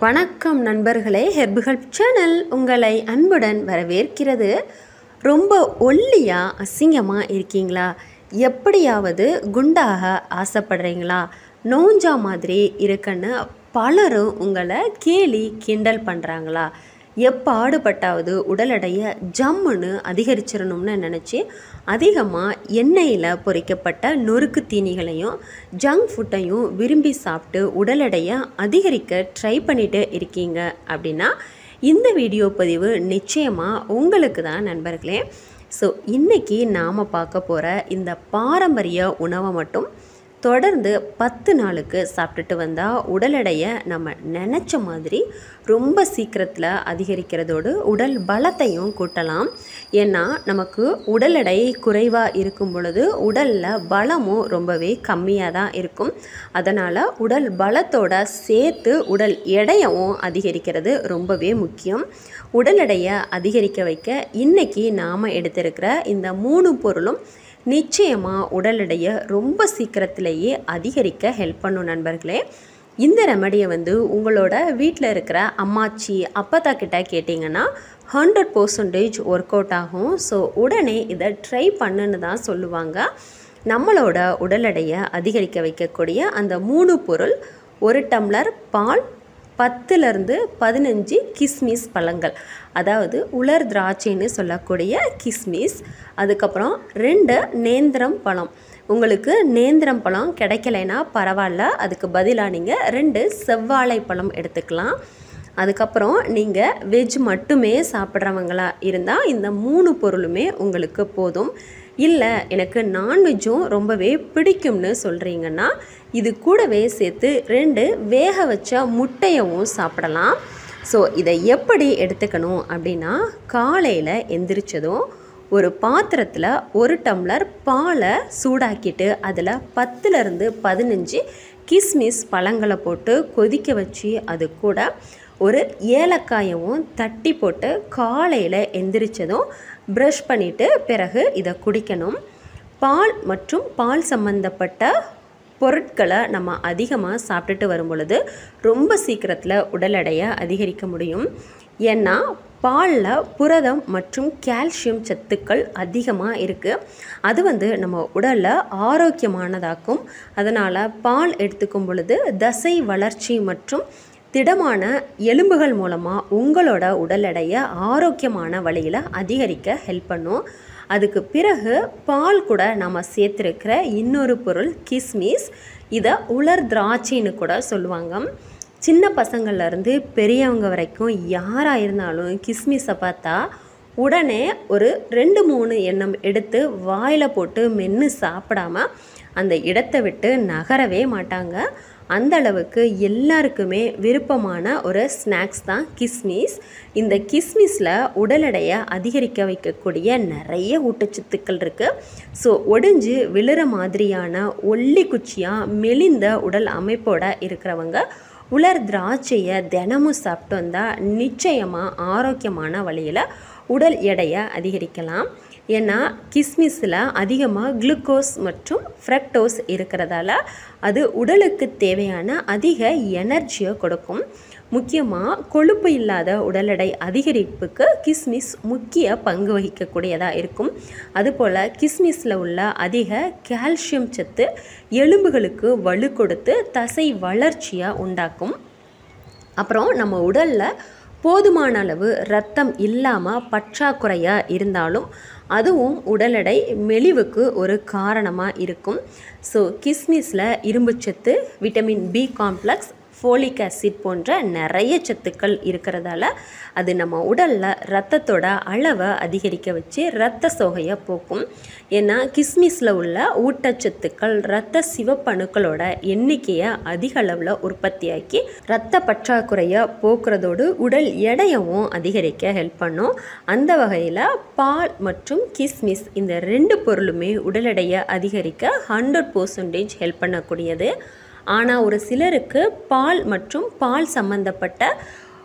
வணக்கம் நண்பர்களே ஹெர்புகள் சேனல் உங்களை அன்புடன் வரவேற்கிறது ரொம்ப ஒல்லியாக அசிங்கமாக இருக்கீங்களா எப்படியாவது குண்டாக ஆசைப்படுறீங்களா நோஞ்சா மாதிரி இருக்குன்னு பலரும் உங்களை கேலி கிண்டல் பண்ணுறாங்களா எப்பாடுபட்டாவது உடல் எடையை ஜம்முன்னு அதிகரிச்சிடணும்னு நினச்சி அதிகமாக எண்ணெயில் பொரிக்கப்பட்ட நொறுக்கு தீனிகளையும் ஜங்க் ஃபுட்டையும் விரும்பி சாப்பிட்டு உடல் எடையை அதிகரிக்க ட்ரை பண்ணிட்டு இருக்கீங்க அப்படின்னா இந்த வீடியோ பதிவு நிச்சயமாக உங்களுக்கு தான் நண்பர்களே ஸோ இன்றைக்கி நாம் பார்க்க போகிற இந்த பாரம்பரிய உணவை மட்டும் தொடர்ந்து பத்து நாளுக்கு சாப்பிட்டுட்டு வந்தால் உடல் எடையை நம்ம நினச்ச மாதிரி ரொம்ப சீக்கிரத்தில் அதிகரிக்கிறதோடு உடல் பலத்தையும் கூட்டலாம் ஏன்னா நமக்கு உடல் எடை குறைவாக இருக்கும் பொழுது உடலில் பலமும் ரொம்பவே கம்மியாக தான் இருக்கும் அதனால் உடல் பலத்தோட சேர்த்து உடல் எடையவும் அதிகரிக்கிறது ரொம்பவே முக்கியம் உடல் எடையை அதிகரிக்க வைக்க இன்றைக்கி நாம் எடுத்திருக்கிற இந்த மூணு பொருளும் நிச்சயமாக உடல் எடையை ரொம்ப சீக்கிரத்திலேயே அதிகரிக்க ஹெல்ப் பண்ணும் நண்பர்களே இந்த ரெமடியை வந்து உங்களோட வீட்டில் இருக்கிற அம்மாச்சி அப்பத்தா கிட்ட கேட்டிங்கன்னா ஹண்ட்ரட் பர்சன்டேஜ் ஒர்க் அவுட் ஆகும் ஸோ உடனே இதை ட்ரை பண்ணுன்னு தான் சொல்லுவாங்க நம்மளோட உடல் எடையை அதிகரிக்க வைக்கக்கூடிய அந்த மூணு பொருள் ஒரு டம்ளர் பால் பத்துலேருந்து பதினஞ்சு கிஸ்மிஸ் பழங்கள் அதாவது உலர் திராட்சைன்னு சொல்லக்கூடிய கிஸ்மிஸ் அதுக்கப்புறம் ரெண்டு நேந்திரம் பழம் உங்களுக்கு நேந்திரம் பழம் கிடைக்கலைன்னா பரவாயில்ல அதுக்கு பதிலாக நீங்கள் ரெண்டு செவ்வாழை பழம் எடுத்துக்கலாம் அதுக்கப்புறம் நீங்கள் வெஜ் மட்டுமே சாப்பிட்றவங்களா இருந்தால் இந்த மூணு பொருளுமே உங்களுக்கு போதும் இல்லை எனக்கு நான்வெஜ்ஜும் ரொம்பவே பிடிக்கும்னு சொல்கிறீங்கன்னா இது கூடவே சேர்த்து ரெண்டு வேக வச்ச முட்டையவும் சாப்பிடலாம் ஸோ இதை எப்படி எடுத்துக்கணும் அப்படின்னா காலையில் எந்திரிச்சதும் ஒரு பாத்திரத்தில் ஒரு டம்ளர் பாலை சூடாக்கிட்டு அதில் பத்துலேருந்து பதினஞ்சு கிஸ்மிஸ் பழங்களை போட்டு கொதிக்க வச்சு அது கூட ஒரு ஏலக்காயவும் தட்டி போட்டு காலையில் எந்திரிச்சதும் ப்ரஷ் பண்ணிவிட்டு பிறகு இதை குடிக்கணும் பால் மற்றும் பால் சம்பந்தப்பட்ட பொருட்களை நம்ம அதிகமாக சாப்பிட்டுட்டு வரும் பொழுது ரொம்ப சீக்கிரத்தில் உடல் எடையை அதிகரிக்க முடியும் ஏன்னா பாலில் புரதம் மற்றும் கால்சியம் சத்துக்கள் அதிகமாக இருக்குது அது வந்து நம்ம உடலில் ஆரோக்கியமானதாக்கும் அதனால் பால் எடுத்துக்கும் பொழுது தசை வளர்ச்சி மற்றும் திடமான எலும்புகள் மூலமாக உங்களோட உடல் எடையை ஆரோக்கியமான வழியில் அதிகரிக்க ஹெல்ப் பண்ணும் அதுக்கு பிறகு பால் கூட நம்ம சேர்த்துருக்கிற இன்னொரு பொருள் கிஸ்மிஸ் இதை உலர் திராட்சைன்னு கூட சொல்லுவாங்க சின்ன பசங்கள்லேருந்து பெரியவங்க வரைக்கும் யாராக இருந்தாலும் கிஸ்மிஸை பார்த்தா உடனே ஒரு ரெண்டு மூணு எண்ணம் எடுத்து வாயில் போட்டு மென்று சாப்பிடாம அந்த இடத்தை விட்டு நகரவே மாட்டாங்க அந்த அளவுக்கு எல்லாருக்குமே விருப்பமான ஒரு ஸ்நாக்ஸ் தான் கிஸ்மிஸ் இந்த கிஸ்மிஸில் உடல் எடையை அதிகரிக்க வைக்கக்கூடிய நிறைய ஊட்டச்சத்துக்கள் இருக்குது ஸோ ஒடிஞ்சு விழுற மாதிரியான ஒல்லி குச்சியாக மெலிந்த உடல் அமைப்போட இருக்கிறவங்க உலர் திராட்சையை தினமும் சாப்பிட்டு வந்தால் நிச்சயமாக ஆரோக்கியமான வழியில் உடல் எடையை அதிகரிக்கலாம் ஏன்னா கிஸ்மிஸில் அதிகமாக குளுக்கோஸ் மற்றும் ஃப்ரக்டோஸ் இருக்கிறதால அது உடலுக்கு தேவையான அதிக எனர்ஜியை கொடுக்கும் முக்கியமாக கொழுப்பு இல்லாத உடல் எடை அதிகரிப்புக்கு கிஸ்மிஸ் முக்கிய பங்கு வகிக்கக்கூடியதாக இருக்கும் அதுபோல் கிஸ்மிஸில் உள்ள அதிக கால்சியம் சத்து எலும்புகளுக்கு வலு கொடுத்து தசை வளர்ச்சியை உண்டாக்கும் அப்புறம் நம்ம உடலில் போதுமான அளவு ரத்தம் இல்லாமல் பற்றாக்குறையாக இருந்தாலும் அதுவும் உடல் எடை மெலிவுக்கு ஒரு காரணமாக இருக்கும் ஸோ கிஸ்மிஸில் இரும்புச்சத்து vitamin B complex folic acid போன்ற நிறைய சத்துக்கள் இருக்கிறதால அது நம்ம உடலில் ரத்தத்தோட அளவை அதிகரிக்க வச்சு ரத்த சோகையை போக்கும் ஏன்னா கிஸ்மிஸில் உள்ள ஊட்டச்சத்துக்கள் ரத்த சிவப்பணுக்களோட எண்ணிக்கையை அதிக அளவில் உற்பத்தியாக்கி ரத்த பற்றாக்குறையை போக்குறதோடு உடல் எடையவும் அதிகரிக்க ஹெல்ப் பண்ணும் அந்த வகையில் பால் மற்றும் கிஸ்மிஸ் இந்த ரெண்டு பொருளுமே உடல் எடையை அதிகரிக்க ஹண்ட்ரட் பர்சன்டேஜ் ஹெல்ப் பண்ணக்கூடியது ஆனால் ஒரு சிலருக்கு பால் மற்றும் பால் சம்பந்தப்பட்ட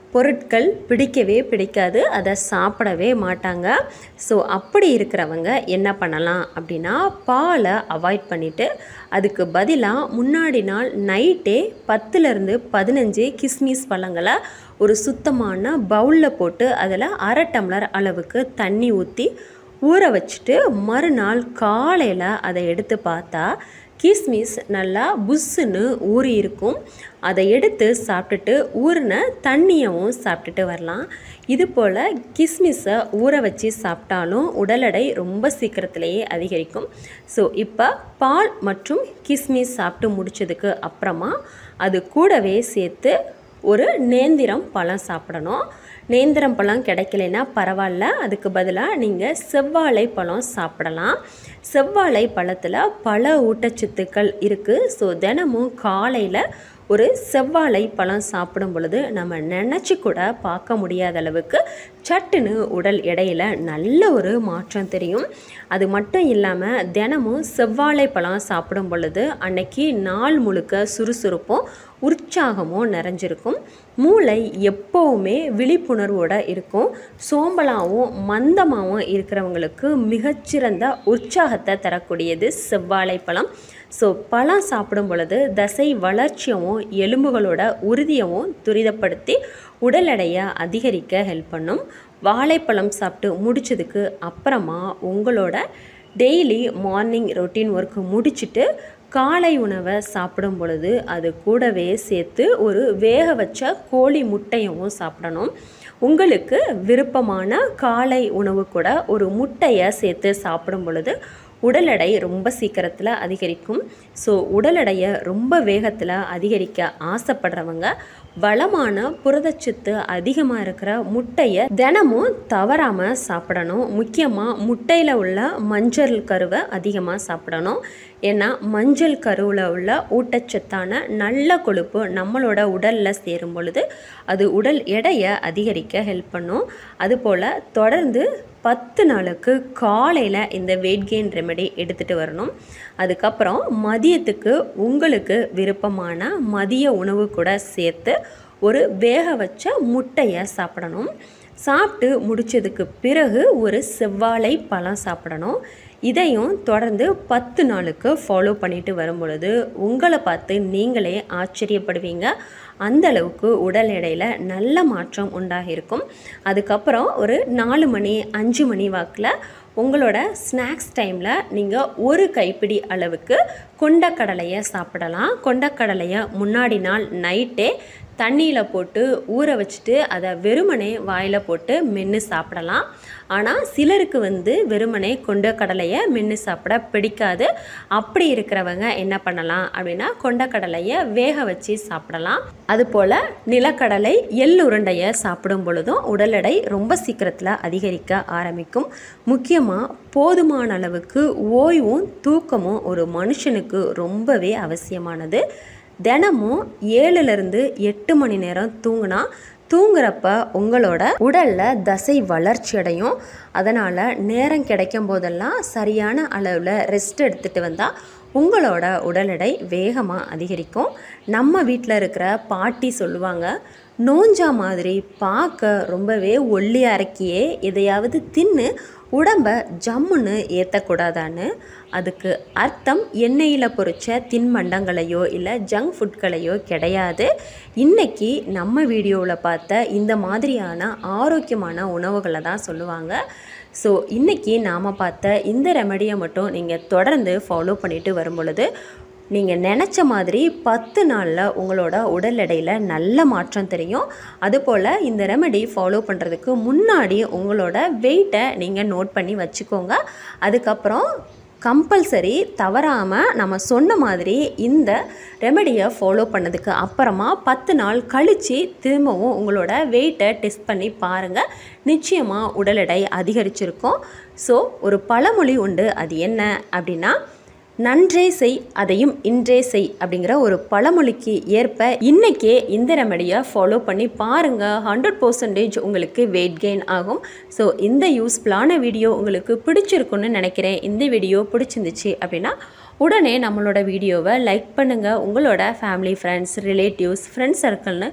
பொருட்கள் பிடிக்கவே பிடிக்காது அதை சாப்பிடவே மாட்டாங்க ஸோ அப்படி இருக்கிறவங்க என்ன பண்ணலாம் அப்படின்னா பாலை அவாய்ட் பண்ணிவிட்டு அதுக்கு பதிலாக முன்னாடி நாள் நைட்டே பத்துலேருந்து பதினஞ்சு கிஸ்மிஸ் பழங்களை ஒரு சுத்தமான பவுலில் போட்டு அதில் அரை டம்ளர் அளவுக்கு தண்ணி ஊற்றி ஊற வச்சுட்டு மறுநாள் காலையில் அதை எடுத்து பார்த்தா கிஸ்மிஸ் நல்லா புஷ்ஷுன்னு ஊறி இருக்கும் அதை எடுத்து சாப்பிட்டுட்டு ஊறின தண்ணியவும் சாப்பிட்டுட்டு வரலாம் இது போல் கிஸ்மிஸை ஊற வச்சு சாப்பிட்டாலும் உடல் எடை ரொம்ப சீக்கிரத்திலேயே அதிகரிக்கும் ஸோ இப்போ பால் மற்றும் கிஸ்மிஸ் சாப்பிட்டு முடிச்சதுக்கு அப்புறமா அது கூடவே சேர்த்து ஒரு நேந்திரம் பழம் சாப்பிடணும் நேந்திரம் பழம் கிடைக்கலைன்னா பரவாயில்ல அதுக்கு பதிலாக நீங்கள் செவ்வாழை பழம் சாப்பிடலாம் செவ்வாழை பழத்தில் பல ஊட்டச்சத்துக்கள் இருக்குது ஸோ தினமும் காலையில் ஒரு செவ்வாழை பழம் சாப்பிடும் பொழுது நம்ம நினச்சி கூட பார்க்க முடியாத அளவுக்கு சட்டுன்னு உடல் எடையில் நல்ல ஒரு மாற்றம் தெரியும் அது மட்டும் இல்லாமல் தினமும் செவ்வாழை பழம் சாப்பிடும் பொழுது அன்னைக்கு நாள் முழுக்க சுறுசுறுப்பும் உற்சாகமும் நிறைஞ்சிருக்கும் மூளை எப்போவுமே விழிப்புணர்வோடு இருக்கும் சோம்பலாகவும் மந்தமாகவும் இருக்கிறவங்களுக்கு மிகச்சிறந்த உற்சாகத்தை தரக்கூடியது செவ்வாழை பழம் ஸோ பழம் சாப்பிடும் பொழுது தசை வளர்ச்சியவும் எலும்புகளோட உறுதியவும் துரிதப்படுத்தி உடல் எடையை அதிகரிக்க ஹெல்ப் பண்ணும் வாழைப்பழம் சாப்பிட்டு முடிச்சதுக்கு அப்புறமா உங்களோட டெய்லி மார்னிங் ரொட்டீன் ஒர்க் முடிச்சுட்டு காலை உணவை சாப்பிடும் பொழுது அது கூடவே சேர்த்து ஒரு வேக வச்ச கோழி முட்டையும் சாப்பிடணும் உங்களுக்கு விருப்பமான காலை உணவு கூட ஒரு முட்டையை சேர்த்து சாப்பிடும் பொழுது உடல் எடை ரொம்ப சீக்கிரத்தில் அதிகரிக்கும் ஸோ உடல் எடையை ரொம்ப வேகத்தில் அதிகரிக்க ஆசைப்படுறவங்க வளமான புரதச்சத்து அதிகமாக இருக்கிற முட்டையை தினமும் தவறாமல் சாப்பிடணும் முக்கியமாக முட்டையில் உள்ள மஞ்சள் கருவை அதிகமாக சாப்பிடணும் ஏன்னா மஞ்சள் கருவில் உள்ள ஊட்டச்சத்தான நல்ல கொழுப்பு நம்மளோட உடலில் சேரும் பொழுது அது உடல் எடையை அதிகரிக்க ஹெல்ப் பண்ணும் அதுபோல் தொடர்ந்து பத்து நாளுக்கு காலையில் இந்த வெயிட் கெயின் ரெமெடி எடுத்துகிட்டு வரணும் அதுக்கப்புறம் மதியத்துக்கு உங்களுக்கு விருப்பமான மதிய உணவு கூட சேர்த்து ஒரு வேக வச்ச முட்டையை சாப்பிடணும் சாப்பிட்டு முடிச்சதுக்கு பிறகு ஒரு செவ்வாழை பழம் சாப்பிடணும் இதையும் தொடர்ந்து பத்து நாளுக்கு ஃபாலோ பண்ணிட்டு வரும் பொழுது உங்களை பார்த்து நீங்களே ஆச்சரியப்படுவீங்க அந்த அளவுக்கு உடல் எடையில் நல்ல மாற்றம் உண்டாகியிருக்கும் அதுக்கப்புறம் ஒரு நாலு மணி அஞ்சு மணி வாக்கில் உங்களோட ஸ்நாக்ஸ் டைமில் நீங்கள் ஒரு கைப்பிடி அளவுக்கு கொண்டக்கடலையை சாப்பிடலாம் கொண்டக்கடலையை முன்னாடி நாள் நைட்டே தண்ணியில் போட்டு ஊற வச்சுட்டு அதை வெறுமனே வாயில் போட்டு மென்று சாப்பிடலாம் ஆனால் சிலருக்கு வந்து வெறுமனே கொண்டக்கடலையை மென்று சாப்பிட பிடிக்காது அப்படி இருக்கிறவங்க என்ன பண்ணலாம் அப்படின்னா கொண்டக்கடலையை வேக வச்சு சாப்பிடலாம் அதுபோல் நிலக்கடலை எள் உருண்டையை சாப்பிடும் பொழுதும் உடல் எடை ரொம்ப சீக்கிரத்தில் அதிகரிக்க ஆரம்பிக்கும் முக்கியமாக போதுமான அளவுக்கு ஓய்வும் தூக்கமும் ஒரு மனுஷனுக்கு ரொம்பவே அவசியமானது தினமும் ஏழுலேருந்து எட்டு மணி நேரம் தூங்கினா தூங்குறப்ப உங்களோட உடலில் தசை வளர்ச்சி அடையும் அதனால் நேரம் கிடைக்கும் போதெல்லாம் சரியான அளவில் ரெஸ்ட் எடுத்துகிட்டு வந்தால் உங்களோட உடல் எடை வேகமாக அதிகரிக்கும் நம்ம வீட்டில் இருக்கிற பாட்டி சொல்லுவாங்க நோஞ்சா மாதிரி பார்க்க ரொம்பவே ஒல்லியாக இருக்கியே எதையாவது தின்னு உடம்ப ஜம்முன்னு ஏற்றக்கூடாதான்னு அதுக்கு அர்த்தம் எண்ணெயில் பொரிச்ச தின்பண்டங்களையோ இல்லை ஜங்க் ஃபுட்களையோ கிடையாது இன்றைக்கி நம்ம வீடியோவில் பார்த்த இந்த மாதிரியான ஆரோக்கியமான உணவுகளை தான் சொல்லுவாங்க ஸோ இன்றைக்கி நாம் பார்த்த இந்த ரெமடியை மட்டும் நீங்கள் தொடர்ந்து ஃபாலோ பண்ணிட்டு வரும் பொழுது நீங்கள் நினச்ச மாதிரி பத்து நாளில் உங்களோட உடல் எடையில் நல்ல மாற்றம் தெரியும் அதுபோல் இந்த ரெமெடி ஃபாலோ பண்ணுறதுக்கு முன்னாடி உங்களோட வெயிட்டை நீங்கள் நோட் பண்ணி வச்சுக்கோங்க அதுக்கப்புறம் கம்பல்சரி தவறாமல் நம்ம சொன்ன மாதிரி இந்த ரெமெடியை ஃபாலோ பண்ணதுக்கு அப்புறமா பத்து நாள் கழித்து திரும்பவும் உங்களோட வெயிட்டை டெஸ்ட் பண்ணி பாருங்கள் நிச்சயமாக உடல் எடை அதிகரிச்சிருக்கும் ஸோ ஒரு பழமொழி உண்டு அது என்ன அப்படின்னா நன்றே செய் அதையும் இன்றே செய் அப்படிங்கிற ஒரு பழமொழிக்கு ஏற்ப இன்றைக்கே இந்த ரெமடியை ஃபாலோ பண்ணி பாருங்கள் ஹண்ட்ரட் பர்சன்டேஜ் உங்களுக்கு வெயிட் கெயின் ஆகும் ஸோ இந்த யூஸ்ஃபுல்லான வீடியோ உங்களுக்கு பிடிச்சிருக்குன்னு நினைக்கிறேன் இந்த வீடியோ பிடிச்சிருந்துச்சு அப்படின்னா உடனே நம்மளோட வீடியோவை லைக் பண்ணுங்கள் உங்களோட ஃபேமிலி ஃப்ரெண்ட்ஸ் ரிலேட்டிவ்ஸ் ஃப்ரெண்ட்ஸ் சர்க்கிள்னு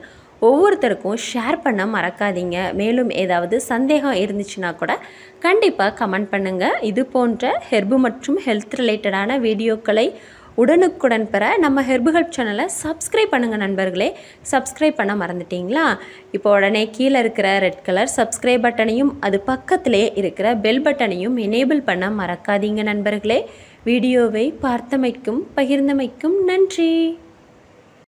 ஒவ்வொருத்தருக்கும் ஷேர் பண்ண மறக்காதீங்க மேலும் ஏதாவது சந்தேகம் இருந்துச்சுன்னா கூட கண்டிப்பாக கமெண்ட் பண்ணுங்கள் இது போன்ற ஹெர்பு மற்றும் ஹெல்த் ரிலேட்டடான வீடியோக்களை உடனுக்குடன் பெற நம்ம ஹெர்புகள் சேனலை சப்ஸ்கிரைப் பண்ணுங்கள் நண்பர்களே சப்ஸ்கிரைப் பண்ண மறந்துட்டீங்களா இப்போ உடனே கீழே இருக்கிற ரெட் கலர் சப்ஸ்கிரைப் பட்டனையும் அது பக்கத்திலே இருக்கிற பெல் பட்டனையும் எனேபிள் பண்ண மறக்காதீங்க நண்பர்களே வீடியோவை பார்த்தமைக்கும் பகிர்ந்தமைக்கும் நன்றி